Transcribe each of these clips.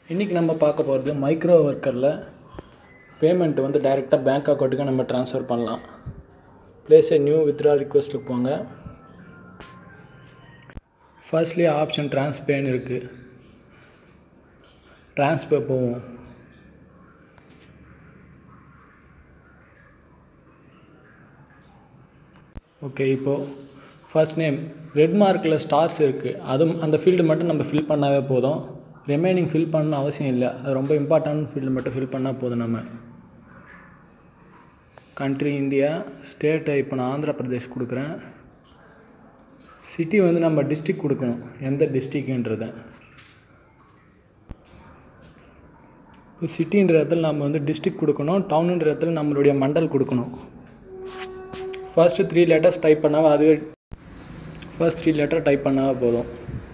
இன்றைக்கி நம்ம பார்க்க போகிறது மைக்ரோ ஒர்க்கரில் பேமெண்ட் வந்து டைரெக்டாக பேங்க் அக்கௌண்ட்டுக்கு நம்ம ட்ரான்ஸ்ஃபர் பண்ணலாம் ப்ளேஸ் ஏ நியூ வித்ரா ரிக்வெஸ்ட்டுக்கு போங்க ஃபர்ஸ்ட்லி ஆப்ஷன் ட்ரான்ஸ்பேன்னு இருக்குது ட்ரான்ஸ்பே போவோம் ஓகே இப்போது ஃபர்ஸ்ட் நேம் ரெட் மார்க்கில் ஸ்டார்ஸ் இருக்குது அதுவும் அந்த ஃபீல்டு மட்டும் நம்ம ஃபில் பண்ணாவே போதும் ரிமைனிங் ஃபில் பண்ண அவசியம் இல்லை அது ரொம்ப இம்பார்ட்டன்ட் ஃபீல்டு மட்டும் ஃபில் பண்ணால் போதும் நம்ம கண்ட்ரி இந்தியா ஸ்டேட்டை இப்போ நான் ஆந்திர பிரதேஷ் கொடுக்குறேன் சிட்டி வந்து நம்ம டிஸ்ட்ரிக் கொடுக்கணும் எந்த டிஸ்ட்ரிக்ன்றத இப்போ சிட்டின்ற இடத்துல நம்ம வந்து டிஸ்ட்ரிக் கொடுக்கணும் டவுனுன்ற இடத்துல நம்மளுடைய மண்டல் கொடுக்கணும் ஃபர்ஸ்ட்டு த்ரீ லெட்டர்ஸ் டைப் பண்ணால் அதுவே ஃபர்ஸ்ட் த்ரீ லெட்டர் டைப் பண்ணால் போதும்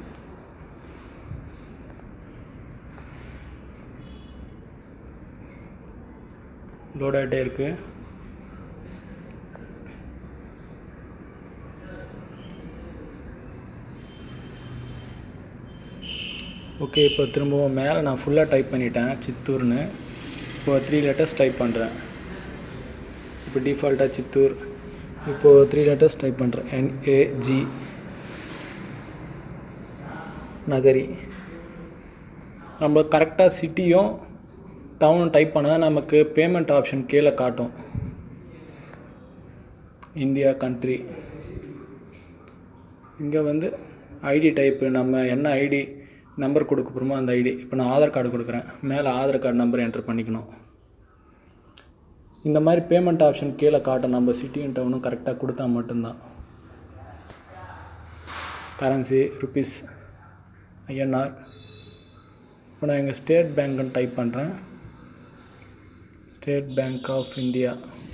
லோட் ஆகிட்டே இருக்குது ஓகே இப்போ திரும்பவும் மேலே நான் ஃபுல்லாக டைப் பண்ணிட்டேன் சித்தூர்னு இப்போ த்ரீ லெட்டர்ஸ் டைப் பண்ணுறேன் இப்போ டிஃபால்ட்டாக சித்தூர் இப்போது த்ரீ லெட்டர்ஸ் டைப் பண்ணுறேன் என்ஏஜி நகரி நம்ம கரெக்டாக சிட்டியும் டவுனும் டைப் பண்ணால் நமக்கு பேமெண்ட் ஆப்ஷன் கீழே காட்டும் இந்தியா கண்ட்ரி இங்கே வந்து ஐடி டைப்பு நம்ம என்ன ஐடி நம்பர் கொடுக்க போகிறோமோ அந்த ஐடி இப்போ நான் ஆதார் கார்டு கொடுக்குறேன் மேலே ஆதார் கார்டு நம்பர் என்டர் பண்ணிக்கணும் இந்த மாதிரி பேமெண்ட் ஆப்ஷன் கீழே காட்டும் நம்ம சிட்டியும் டவுனும் கரெக்டாக கொடுத்தா மட்டும்தான் கரன்சி ருபீஸ் ஐஎன்ஆர் இப்போ நான் எங்கள் ஸ்டேட் பேங்க்குன்னு டைப் பண்ணுறேன் ஸ்டேட் பேங்க் ஆஃப் இந்தியா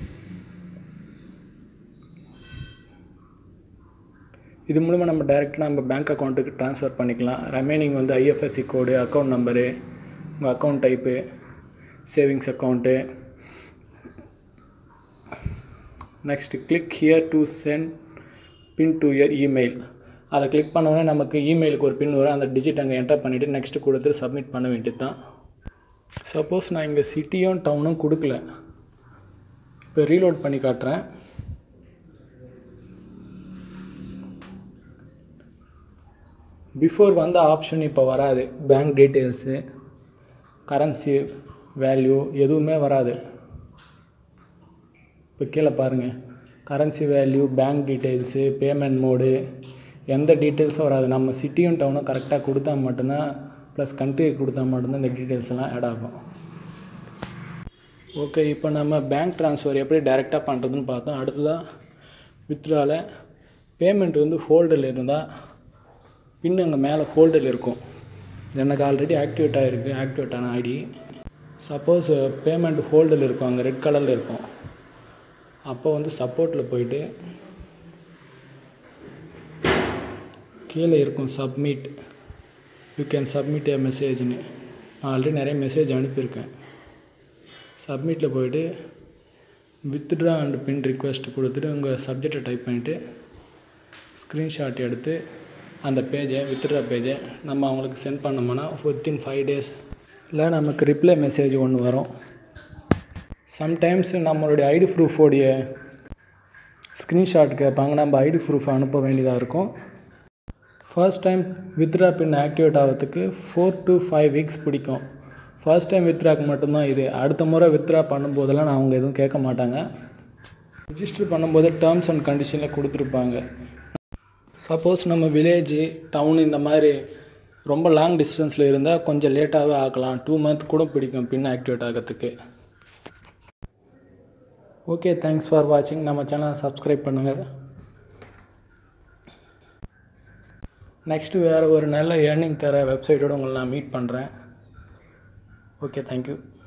இது மூலமாக நம்ம டைரெக்டாக நம்ம பேங்க் அக்கௌண்ட்டுக்கு ட்ரான்ஸ்ஃபர் பண்ணிக்கலாம் ரிமைனிங் வந்து ஐஎஃப்எஸ்சி கோடு அக்கௌண்ட் நம்பரு உங்கள் account type savings account next click here to send pin to your email அதை கிளிக் பண்ணோடனே நமக்கு இமெயிலுக்கு ஒரு பின் வரும் அந்த டிஜிட் அங்கே என்டர் பண்ணிவிட்டு நெக்ஸ்ட்டு கொடுத்து சப்மிட் பண்ண வேண்டியது தான் சப்போஸ் நான் இங்கே சிட்டியும் டவுனும் கொடுக்கல இப்போ ரீலோட் பண்ணி காட்டுறேன் பிஃபோர் வந்த ஆப்ஷன் இப்போ வராது பேங்க் டீட்டெயில்ஸு கரன்சி வேல்யூ எதுவுமே வராது இப்போ கீழே பாருங்கள் currency value bank details payment mode எந்த டீட்டெயில்ஸும் வராது நம்ம சிட்டியும் டவுனும் கரெக்டாக கொடுத்தா மட்டும்தான் ப்ளஸ் கண்ட்ரி கொடுத்தா மட்டும்தான் இந்த டீட்டெயில்ஸ் எல்லாம் ஆட் ஆகும் ஓகே இப்போ நம்ம பேங்க் ட்ரான்ஸ்ஃபர் எப்படி டைரெக்டாக பண்ணுறதுன்னு பார்த்தோம் அடுத்ததாக வித்ட்ராவில் பேமெண்ட் வந்து ஹோல்டில் இருந்தால் பின் அங்கே மேலே ஹோல்டில் இருக்கும் எனக்கு ஆல்ரெடி ஆக்டிவேட் ஆகிருக்கு ஆக்டிவேட் ஆன ஐடி சப்போஸ் பேமெண்ட் ஹோல்டில் இருக்கும் அங்கே ரெட் கலரில் இருக்கும் அப்போ வந்து சப்போர்ட்டில் போயிட்டு கீழே இருக்கும் submit you can submit a மெசேஜ்னு நான் ஆல்ரெடி நிறைய மெசேஜ் அனுப்பியிருக்கேன் சப்மிட்டில் போயிட்டு வித்ட்ரா அண்ட் பின் ரிக்வெஸ்ட் கொடுத்துட்டு உங்கள் சப்ஜெக்டை டைப் பண்ணிவிட்டு ஸ்க்ரீன்ஷாட் எடுத்து அந்த பேஜை வித்ட்ரா பேஜை நம்ம அவங்களுக்கு சென்ட் பண்ணோம்னா வித்தின் ஃபைவ் டேஸ் இல்லை நமக்கு ரிப்ளை மெசேஜ் ஒன்று வரும் சம்டைம்ஸ் நம்மளுடைய ஐடி ப்ரூஃபோடைய ஸ்க்ரீன்ஷாட் கேட்பாங்க நம்ம ஐடி ப்ரூஃப் அனுப்ப வேண்டியதாக இருக்கும் first time withdraw pin activate ஆகிறதுக்கு ஃபோர் டு ஃபைவ் வீக்ஸ் பிடிக்கும் ஃபர்ஸ்ட் டைம் வித்ராக்கு மட்டும்தான் இது அடுத்த முறை வித்ரா பண்ணும்போதெல்லாம் நான் அவங்க எதுவும் கேட்க மாட்டாங்க ரிஜிஸ்டர் பண்ணும்போது டேர்ம்ஸ் அண்ட் கண்டிஷனில் கொடுத்துருப்பாங்க சப்போஸ் நம்ம வில்லேஜ் டவுன் இந்த மாதிரி ரொம்ப லாங் டிஸ்டன்ஸில் இருந்தால் கொஞ்சம் லேட்டாகவே ஆக்கலாம் டூ மந்த் கூட பிடிக்கும் பின் ஆக்டிவேட் ஆகிறதுக்கு ஓகே தேங்க்ஸ் ஃபார் வாட்சிங் நம்ம சேனலை சப்ஸ்கிரைப் பண்ணுங்கள் நெக்ஸ்ட்டு வேறு ஒரு நல்ல ஏர்னிங் தர வெப்சைட்டோடு உங்களை நான் மீட் பண்ணுறேன் ஓகே தேங்க்யூ